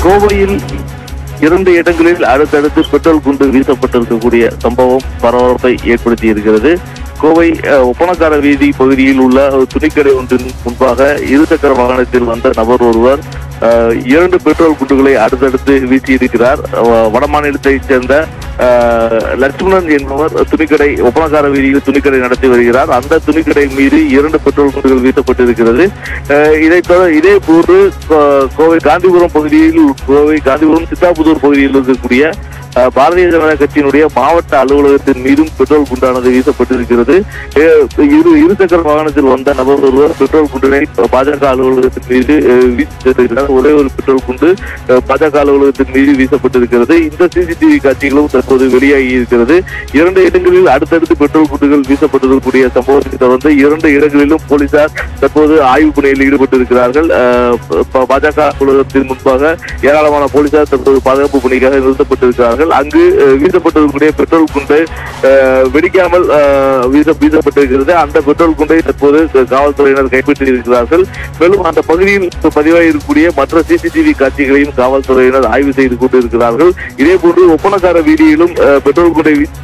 கோவையில் இரண்டு இடங்களில் அடுத்தடுத்து பெட்ரோல் குண்டு வீசப்பட்டிருக்கக்கூடிய சம்பவம் பரபரப்பை ஏற்படுத்தி இருக்கிறது கோவை அஹ், ஒப்பனக்கார வீதி பகுதியில் உள்ள ஒரு துணிக்கடை ஒன்றின் முன்பாக இருசக்கர வாகனத்தில் வந்த நபர் ஒருவர் அஹ், இரண்டு பெட்ரோல் குண்டுகளை அடுத்தடுத்து வீசியிருக்கிறார் அஹ், வடமாநிலத்தைச் சேர்ந்த அஹ், லட்சுமணன் என்பவர் துணிக்கடை ஒப்பனக்கார வீதியில் துணிக்கடை நடத்தி வருகிறார் அந்த துணிக்கடை மீது இரண்டு பெட்ரோல் குண்டுகள் வீசப்பட்டிருக்கிறது அஹ், இதைத் தொடர் இதே போன்று கோ- கோவை காந்திபுரம் பகுதியில் கோவை காந்திபுரம் சித்தாபுதூர் பகுதியில் இருக்கக்கூடிய அஹ், பாரதிய ஜனதா கட்சியினுடைய மாவட்ட அலுவலகத்தின் மீதும் பெட்ரோல் குண்டானது வீசப்பட்டிருக்கிறது அஹ், இரு இருசக்கர வாகனத்தில் வந்த நபர் ஒருவர் பெட்ரோல் குண்டினை பாஜக அலுவலகத்தின் மீது அஹ், வீசி சென்றிருக்கிறார் ஒரே ஒரு பெட்ரோல் குண்டு அஹ், பாஜக அலுவலகத்தின் மீது வீசப்பட்டிருக்கிறது இந்த சிசிடிவி காட்சிகளும் தற்போது வெளியாகி இருக்கிறது இரண்டு இடங்களில் அடுத்தடுத்து பெட்ரோல் குண்டுகள் வீசப்பட்டிருக்கக்கூடிய சம்பவத்தை தொடர்ந்து இரண்டு இடங்களிலும் போலீசார் தற்போது ஆய்வு பணியில் ஈடுபட்டிருக்கிறார்கள் அஹ், ப- பாஜக அலுவலகத்தின் முன்பாக ஏராளமான போலீசார் தற்போது பாதுகாப்பு பணிக்காக நிறுத்தப்பட்டிருக்கிறார்கள் அங்கு அஹ், வீசப்பட்டிருக்கக்கூடிய பெட்ரோல் குண்டு அஹ், வெடிக்காமல் அஹ், வீச வீசப்பட்டிருக்கிறது அந்த பெட்ரோல் குண்டை தற்போது காவல்துறையினர் கைப்பற்றி இருக்கிறார்கள் மேலும் அந்த பகுதியில் பதிவாகி இருக்கக்கூடிய மற்ற சிசிடிவி காட்சிகளையும் காவல்துறையினர் ஆய்வு செய்து கொண்டிருக்கிறார்கள் இதே போன்று ஒப்பனக்கார வீதியிலும் அஹ், பெட்ரோல் குண்டை வீ-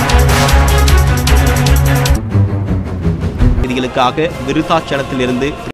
செய்திகளுக்காக விருத்தாச்சலத்திலிருந்து